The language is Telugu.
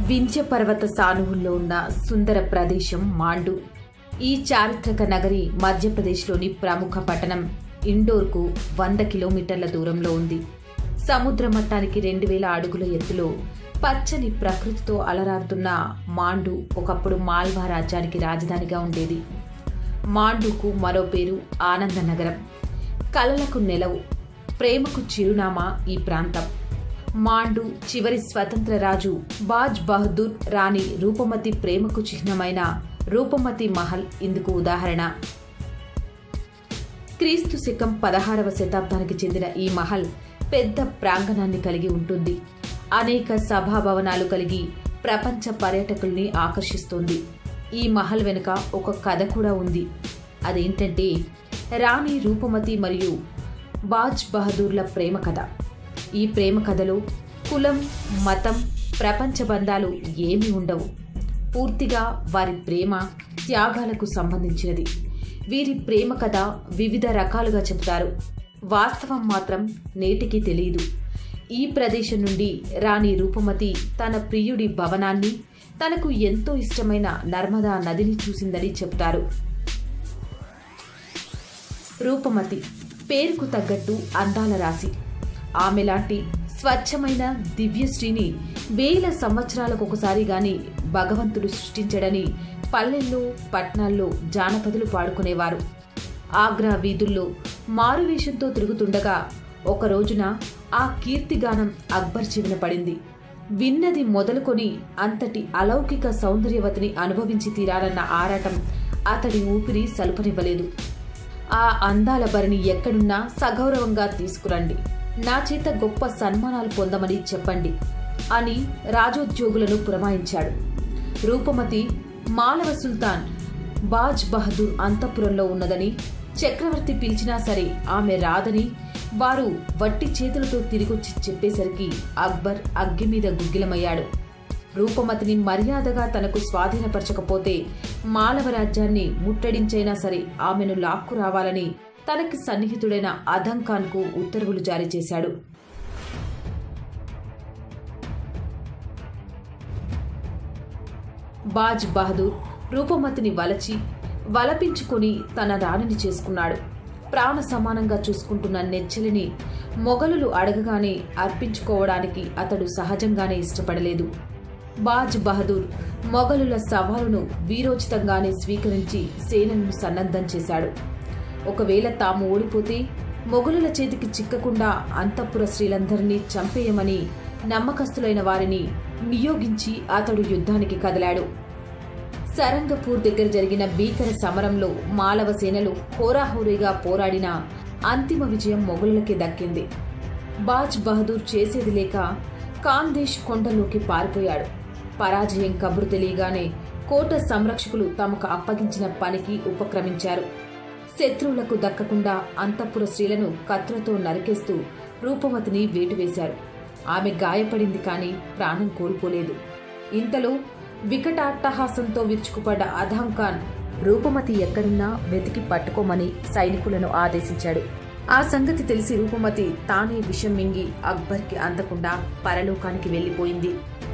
వింధ్య పర్వత సానువుల్లో ఉన్న సుందర ప్రదేశం మాండు ఈ చారిత్రక నగరి మధ్యప్రదేశ్లోని ప్రముఖ పట్టణం ఇండోర్కు వంద కిలోమీటర్ల దూరంలో ఉంది సముద్ర మట్టానికి రెండు వేల అడుగుల ఎత్తులో పచ్చని ప్రకృతితో అలరారుతున్న మాండు ఒకప్పుడు మాల్వా రాజ్యానికి రాజధానిగా ఉండేది మాండుకు మరో పేరు ఆనంద నగరం కలలకు నెలవు ప్రేమకు చిరునామా ఈ ప్రాంతం మాండు చివరి స్వతంత్ర రాజు బాజ్ బహదూర్ రాణి రూపమతి ప్రేమకు చిహ్నమైన రూపమతి మహల్ ఇందుకు ఉదాహరణ క్రీస్తు శకం పదహారవ శతాబ్దానికి చెందిన ఈ మహల్ పెద్ద ప్రాంగణాన్ని కలిగి ఉంటుంది అనేక సభాభవనాలు కలిగి ప్రపంచ పర్యాటకుల్ని ఆకర్షిస్తుంది ఈ మహల్ వెనుక ఒక కథ కూడా ఉంది అదేంటంటే రాణి రూపమతి మరియు బాజ్ బహదూర్ల ప్రేమ కథ ఈ ప్రేమ కథలో కులం మతం ప్రపంచ బంధాలు ఏమీ ఉండవు పూర్తిగా వారి ప్రేమ త్యాగాలకు సంబంధించినది వీరి ప్రేమ కథ వివిధ రకాలుగా చెబుతారు వాస్తవం మాత్రం నేటికి తెలియదు ఈ ప్రదేశం నుండి రాణి రూపమతి తన ప్రియుడి భవనాన్ని తనకు ఎంతో ఇష్టమైన నర్మదా నదిని చూసిందని చెప్తారు రూపమతి పేరుకు తగ్గట్టు అందాల రాశి ఆమెలాంటి స్వచ్ఛమైన దివ్యశ్రీని వేల సంవత్సరాలకు ఒకసారి గాని భగవంతుడు సృష్టించడని పల్లెల్లో పట్నాల్లో జానపదులు పాడుకునేవారు ఆగ్రా వీధుల్లో మారువేషంతో తిరుగుతుండగా ఒక రోజున ఆ కీర్తిగానం అక్బర్ చెవిన పడింది విన్నది మొదలుకొని అంతటి అలౌకిక సౌందర్యవతిని అనుభవించి తీరాలన్న ఆరాటం అతడి ఊపిరి సలుపనివ్వలేదు ఆ అందాల భరిని ఎక్కడున్నా సగౌరవంగా తీసుకురండి నా చేత గొప్ప సన్మానాలు పొందమని చెప్పండి అని రాజోద్యోగులను పురమాయించాడు రూపమతి మాలవ సుల్తాన్ బాజ్ బహదూర్ అంతఃపురంలో ఉన్నదని చక్రవర్తి పిలిచినా సరే ఆమె రాదని వారు వట్టి చేతులతో తిరిగొచ్చి చెప్పేసరికి అక్బర్ అగ్గి మీద గుగ్గిలమయ్యాడు రూపమతిని మర్యాదగా తనకు స్వాధీనపరచకపోతే మాలవ రాజ్యాన్ని ముట్టడించైనా సరే ఆమెను లాక్కు రావాలని తనకి సన్నిహితుడైన అధం ఖాన్కు ఉత్తర్వులు జారీ చేశాడు బాజ్ బహదూర్ రూపమతిని వలచి వలపించుకొని తన రాణిని చేసుకున్నాడు ప్రాణ సమానంగా చూసుకుంటున్న నెచ్చెలిని మొగలులు అడగగానే అర్పించుకోవడానికి అతడు సహజంగానే ఇష్టపడలేదు బాజ్ బహదూర్ మొగలుల సవాలును వీరోచితంగానే స్వీకరించి సేనను సన్నద్ధం చేశాడు ఒకవేళ తాము ఓడిపోతే మొగలుల చేతికి చిక్కకుండా అంతఃపుర స్త్రీలందరినీ చంపేయమని నమ్మకస్తులైన వారిని నియోగించి అతడు యుద్ధానికి కదలాడు సరంగపూర్ దగ్గర జరిగిన భీకర సమరంలో మాలవ సేనలు హోరాహోరీగా పోరాడిన అంతిమ విజయం మొఘలులకే దక్కింది బాజ్ బహదూర్ చేసేది లేక కాందేశ్ కొండలోకి పారిపోయాడు పరాజయం కబురు తెలియగానే కోట సంరక్షకులు తమకు అప్పగించిన పనికి ఉపక్రమించారు శత్రువులకు దక్కకుండా అంతఃపుర స్త్రీలను కత్తులతో నరికేస్తూ రూపవతిని వేటువేశారు ఆమె గాయపడింది కానీ ప్రాణం కోల్పోలేదు ఇంతలో వికటాట్టహాసంతో విరుచుకుపడ్డ అధాం ఖాన్ రూపమతి ఎక్కడున్నా వెతికి పట్టుకోమని సైనికులను ఆదేశించాడు ఆ సంగతి తెలిసి రూపమతి తానే విషం మింగి అక్బర్కి అందకుండా పరలోకానికి వెళ్లిపోయింది